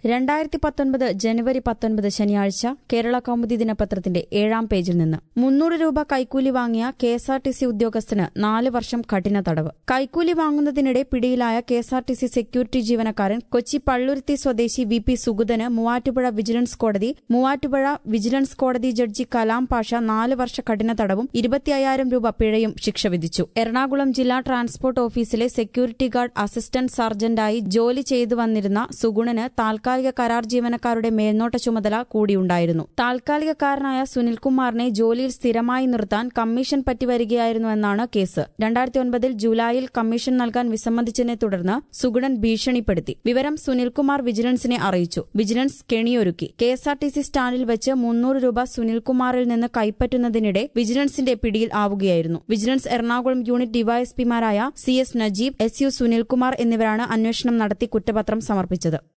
രണ്ടായിരത്തി പത്തൊൻപത് ജനുവരി പത്തൊൻപത് ശനിയാഴ്ച കേരള കൗമുദി ദിനപത്രത്തിന്റെ ഏഴാം പേജിൽ നിന്ന് മുന്നൂറ് രൂപ കൈക്കൂലി വാങ്ങിയ K S R T C ഉദ്യോഗസ്ഥന് നാല് വർഷം കഠിന തടവ് കൈക്കൂലി വാങ്ങുന്നതിനിടെ പിടിയിലായ K S R T C security ജീവനക്കാരൻ കൊച്ചി പള്ളുരുത്തി സ്വദേശി വി പി സുഗതന് മൂവാറ്റുപുഴ വിജിലൻസ് കോടതി മൂവാറ്റുപുഴ വിജിലൻസ് കോടതി ജഡ്ജി കലാം പാഷ നാല് വർഷ കഠിന തടവും ഇരുപത്തിയ്യായിരം രൂപ പിഴയും ശിക്ഷ വിധിച്ചു എറണാകുളം ജില്ലാ ട്രാൻസ്പോർട്ട് ഓഫീസിലെ സെക്യൂരിറ്റി ഗാർഡ് അസിസ്റ്റന്റ് സർജന്റായി ജോലി ചെയ്തു വന്നിരുന്ന സുഗുണന് താൽക്കാലിക കരാർ ജീവനക്കാരുടെ മേൽനോട്ട ചുമതല കൂടിയുണ്ടായിരുന്നു താൽക്കാലികക്കാരനായ സുനിൽകുമാറിനെ ജോലിയിൽ സ്ഥിരമായി നിർത്താൻ കമ്മീഷൻ പറ്റിവരികയായിരുന്നുവെന്നാണ് കേസ് രണ്ടായിരത്തി ഒൻപതിൽ ജൂലൈയിൽ കമ്മീഷൻ നൽകാൻ വിസമ്മതിച്ചതിനെ തുടർന്ന് സുഗുണൻ ഭീഷണിപ്പെടുത്തി വിവരം സുനിൽകുമാർ വിജിലൻസിനെ അറിയിച്ചു വിജിലൻസ് കെണിയൊരുക്കി K S R T C സ്റ്റാൻഡിൽ വെച്ച് മുന്നൂറ് രൂപ സുനിൽകുമാറിൽ നിന്ന് കൈപ്പറ്റുന്നതിനിടെ വിജിലൻസിന്റെ പിടിയിൽ ആവുകയായിരുന്നു വിജിലൻസ് എറണാകുളം യൂണിറ്റ് ഡിവൈഎസ്പിമാരായ C S Najeeb S U Sunilkumar എന്നിവരാണ് അന്വേഷണം നടത്തി കുറ്റപത്രം സമർപ്പിച്ചത്